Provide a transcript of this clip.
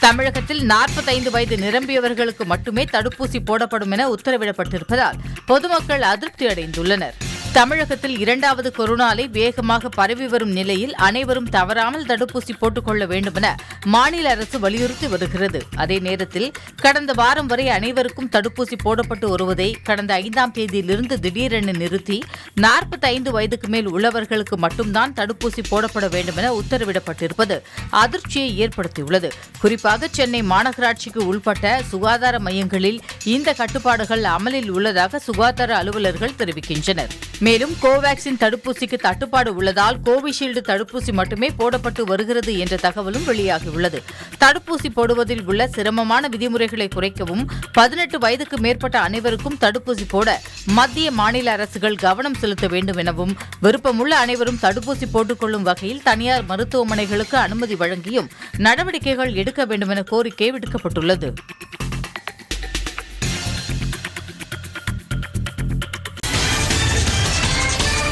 தமிழகத்தில் நாற்பத்தைந்து வயது நிரம்பியவர்களுக்கு மட்டுமே தடுப்பூசி போடப்படும் என உத்தரவிடப்பட்டிருப்பதால் பொதுமக்கள் அதிருப்தி அடைந்துள்ளனர் தமிழகத்தில் இரண்டாவது கொரோனா அலை வேகமாக பரவி வரும் நிலையில் அனைவரும் தவறாமல் தடுப்பூசி போட்டுக் கொள்ள வேண்டும் என மாநில அரசு வலியுறுத்தி வருகிறது அதே நேரத்தில் கடந்த வாரம் வரை அனைவருக்கும் தடுப்பூசி போடப்பட்டு வருவதை கடந்த ஐந்தாம் தேதியிலிருந்து திடீரென நிறுத்தி நாற்பத்தைந்து வயதுக்கு மேல் உள்ளவர்களுக்கு மட்டும்தான் தடுப்பூசி போடப்பட வேண்டும் என உத்தரவிடப்பட்டிருப்பது அதிர்ச்சியை ஏற்படுத்தியுள்ளது குறிப்பாக சென்னை மாநகராட்சிக்கு உள்பட்ட சுகாதார மையங்களில் இந்த கட்டுப்பாடுகள் அமலில் உள்ளதாக சுகாதார அலுவலர்கள் தெரிவிக்கின்றனர் மேலும் கோவேக்சின் தடுப்பூசிக்கு தட்டுப்பாடு உள்ளதால் கோவிஷீல்டு தடுப்பூசி மட்டுமே போடப்பட்டு வருகிறது என்ற தகவலும் வெளியாகியுள்ளது தடுப்பூசி போடுவதில் உள்ள சிரமமான விதிமுறைகளை குறைக்கவும் பதினெட்டு வயதுக்கு மேற்பட்ட அனைவருக்கும் தடுப்பூசி போட மத்திய மாநில அரசுகள் கவனம் செலுத்த வேண்டும் எனவும் விருப்பமுள்ள அனைவரும் தடுப்பூசி போட்டுக்கொள்ளும் வகையில் தனியார் மருத்துவமனைகளுக்கு அனுமதி வழங்கியும் நடவடிக்கைகள் எடுக்க வேண்டும் என கோரிக்கை விடுக்கப்பட்டுள்ளது